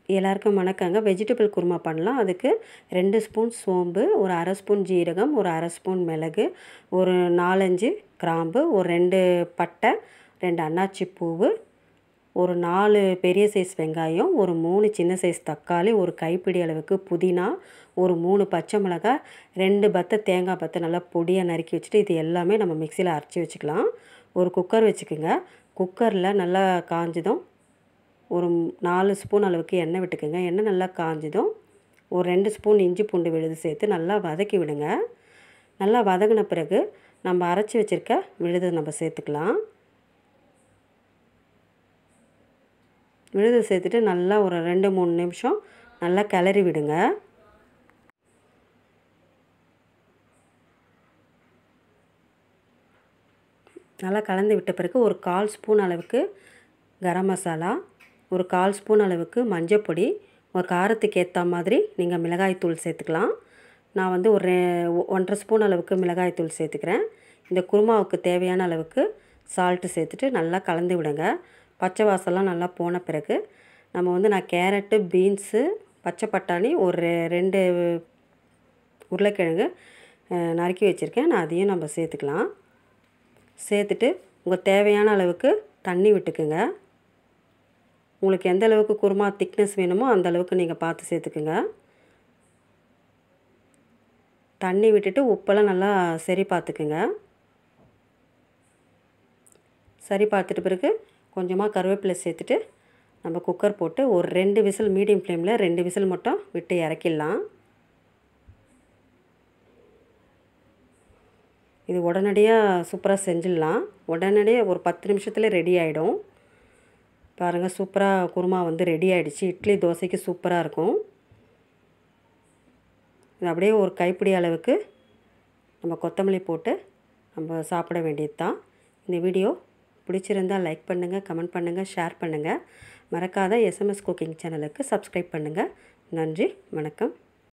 எல்லாருக்கும் வணக்கங்க வெஜிடபிள் குருமா பண்ணலாம் அதுக்கு ரெண்டு ஸ்பூன் சோம்பு ஒரு அரை ஸ்பூன் ஜீரகம் ஒரு அரை ஸ்பூன் மிளகு ஒரு நாலஞ்சு கிராம்பு ஒரு ரெண்டு பட்டை ரெண்டு அன்னாச்சி பூவு ஒரு நாலு பெரிய சைஸ் வெங்காயம் ஒரு மூணு சின்ன சைஸ் தக்காளி ஒரு கைப்பிடி அளவுக்கு புதினா ஒரு மூணு பச்சை மிளகாய் ரெண்டு பத்தை தேங்காய் பத்தை நல்லா பொடியாக நறுக்கி வச்சுட்டு இது எல்லாமே நம்ம மிக்சியில் அரைச்சி வச்சுக்கலாம் ஒரு குக்கர் வச்சுக்கோங்க குக்கரில் நல்லா காஞ்சதும் ஒரு நாலு ஸ்பூன் அளவுக்கு எண்ணெய் விட்டுக்குங்க எண்ணெய் நல்லா காஞ்சதும் ஒரு ரெண்டு ஸ்பூன் இஞ்சி பூண்டு விழுது சேர்த்து நல்லா வதக்கி விடுங்க நல்லா வதங்கின பிறகு நம்ம அரைச்சி வச்சுருக்க விழுது நம்ம சேர்த்துக்கலாம் விழுது சேர்த்துட்டு நல்லா ஒரு ரெண்டு மூணு நிமிஷம் நல்லா கிளறி விடுங்க நல்லா கலந்து விட்ட பிறகு ஒரு கால் ஸ்பூன் அளவுக்கு கரம் மசாலா ஒரு கால் ஸ்பூன் அளவுக்கு மஞ்சள் பொடி ஒரு காரத்துக்கு ஏற்ற மாதிரி நீங்கள் மிளகாய்த்தூள் சேர்த்துக்கலாம் நான் வந்து ஒரு ஒன்றரை ஸ்பூன் அளவுக்கு மிளகாய்த்தூள் சேர்த்துக்கிறேன் இந்த குருமாவுக்கு தேவையான அளவுக்கு சால்ட்டு சேர்த்துட்டு நல்லா கலந்து விடுங்க பச்சை வாசம்லாம் நல்லா போன பிறகு நம்ம வந்து நான் கேரட்டு பீன்ஸு பச்சை பட்டாணி ஒரு ரெண்டு உருளைக்கிழங்கு நறுக்கி வச்சுருக்கேன் நான் அதையும் நம்ம சேர்த்துக்கலாம் சேர்த்துட்டு உங்கள் தேவையான அளவுக்கு தண்ணி விட்டுக்குங்க உங்களுக்கு எந்த அளவுக்கு குருமா திக்னஸ் வேணுமோ அந்த அளவுக்கு நீங்கள் பார்த்து சேர்த்துக்குங்க தண்ணி விட்டுட்டு உப்பெல்லாம் நல்லா சரி பார்த்துக்குங்க சரி பார்த்துட்டு பிறகு கொஞ்சமாக கருவேப்பிலை சேர்த்துட்டு நம்ம குக்கர் போட்டு ஒரு ரெண்டு விசில் மீடியம் ஃப்ளேமில் ரெண்டு விசில் மட்டும் விட்டு இறக்கிடலாம் இது உடனடியாக சூப்பராக செஞ்சிடலாம் உடனடியாக ஒரு பத்து நிமிஷத்தில் ரெடி ஆகிடும் பாருங்கள் சூப்பராக குருமா வந்து ரெடி ஆகிடுச்சு இட்லி தோசைக்கு சூப்பராக இருக்கும் இது அப்படியே ஒரு கைப்பிடி அளவுக்கு நம்ம கொத்தமல்லி போட்டு நம்ம சாப்பிட வேண்டியது தான் இந்த வீடியோ பிடிச்சிருந்தால் லைக் பண்ணுங்கள் கமெண்ட் பண்ணுங்கள் ஷேர் பண்ணுங்கள் மறக்காத எஸ்எம்எஸ் குக்கிங் சேனலுக்கு சப்ஸ்கிரைப் பண்ணுங்கள் நன்றி வணக்கம்